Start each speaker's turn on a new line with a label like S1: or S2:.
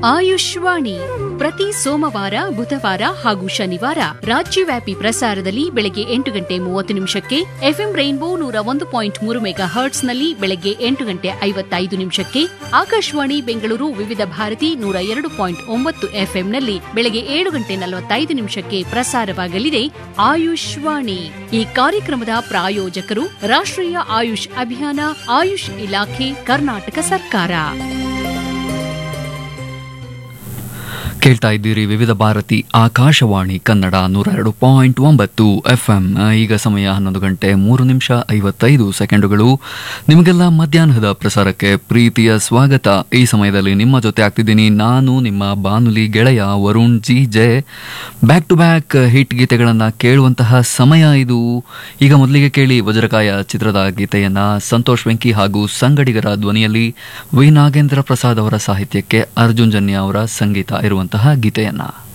S1: ಆಯುಷ್ವಾಣಿ ಪ್ರತಿ ಸೋಮವಾರ ಬುಧವಾರ ಹಾಗೂ ಶನಿವಾರ ರಾಜ್ಯವ್ಯಾಪಿ ಪ್ರಸಾರದಲ್ಲಿ ಬೆಳಗ್ಗೆ ಎಂಟು ಗಂಟೆ ಮೂವತ್ತು ನಿಮಿಷಕ್ಕೆ ಎಫ್ಎಂ ರೈನ್ಬೋ ನೂರ ಒಂದು ಪಾಯಿಂಟ್ ಮೂರು ಮೆಗಾ ಹರ್ಟ್ಸ್ನಲ್ಲಿ ಬೆಳಗ್ಗೆ ಎಂಟು ಗಂಟೆ ಐವತ್ತೈದು ನಿಮಿಷಕ್ಕೆ ಆಕಾಶವಾಣಿ ಬೆಂಗಳೂರು ವಿವಿಧ ಭಾರತಿ ನೂರ ಎರಡು ಪಾಯಿಂಟ್ ಒಂಬತ್ತು ಎಫ್ಎಂನಲ್ಲಿ ಬೆಳಗ್ಗೆ ಏಳು ಗಂಟೆ ನಲವತ್ತೈದು ನಿಮಿಷಕ್ಕೆ ಪ್ರಸಾರವಾಗಲಿದೆ ಆಯುಷ್ವಾಣಿ ಈ ಕಾರ್ಯಕ್ರಮದ ಪ್ರಾಯೋಜಕರು ರಾಷ್ಟ್ರೀಯ ಆಯುಷ್ ಅಭಿಯಾನ ಆಯುಷ್ ಇಲಾಖೆ ಕರ್ನಾಟಕ ಸರ್ಕಾರ
S2: ಕೇಳ್ತಾ ಇದ್ದೀರಿ ವಿವಿಧ ಭಾರತಿ ಆಕಾಶವಾಣಿ ಕನ್ನಡ ನೂರ ಎರಡು ಪಾಯಿಂಟ್ ಒಂಬತ್ತು ಎಫ್ ಎಂ ಈಗ ಸಮಯ ಹನ್ನೊಂದು ಗಂಟೆ ಮೂರು ನಿಮಿಷ ಐವತ್ತೈದು ಸೆಕೆಂಡುಗಳು ನಿಮಗೆಲ್ಲ ಮಧ್ಯಾಹ್ನದ ಪ್ರಸಾರಕ್ಕೆ ಪ್ರೀತಿಯ ಸ್ವಾಗತ ಈ ಸಮಯದಲ್ಲಿ ನಿಮ್ಮ ಜೊತೆ ಆಗ್ತಿದ್ದೀನಿ ನಾನು ನಿಮ್ಮ ಬಾನುಲಿ ಗೆಳೆಯ Varun G J back to back hit ಗೀತೆಗಳನ್ನು ಕೇಳುವಂತಹ ಸಮಯ ಇದು ಈಗ ಮೊದಲಿಗೆ ಕೇಳಿ ವಜ್ರಕಾಯ ಚಿತ್ರದ ಗೀತೆಯನ್ನ ಸಂತೋಷ್ ವೆಂಕಿ ಹಾಗೂ ಸಂಗಡಿಗರ ಧ್ವನಿಯಲ್ಲಿ ವಿ ನಾಗೇಂದ್ರ ಪ್ರಸಾದ್ ಅವರ ಸಾಹಿತ್ಯಕ್ಕೆ ಅರ್ಜುನ್ ಜನ್ಯ ಅವರ ಸಂಗೀತ ಇರುವಂತಹ ಗೀತೆಯನ್ನ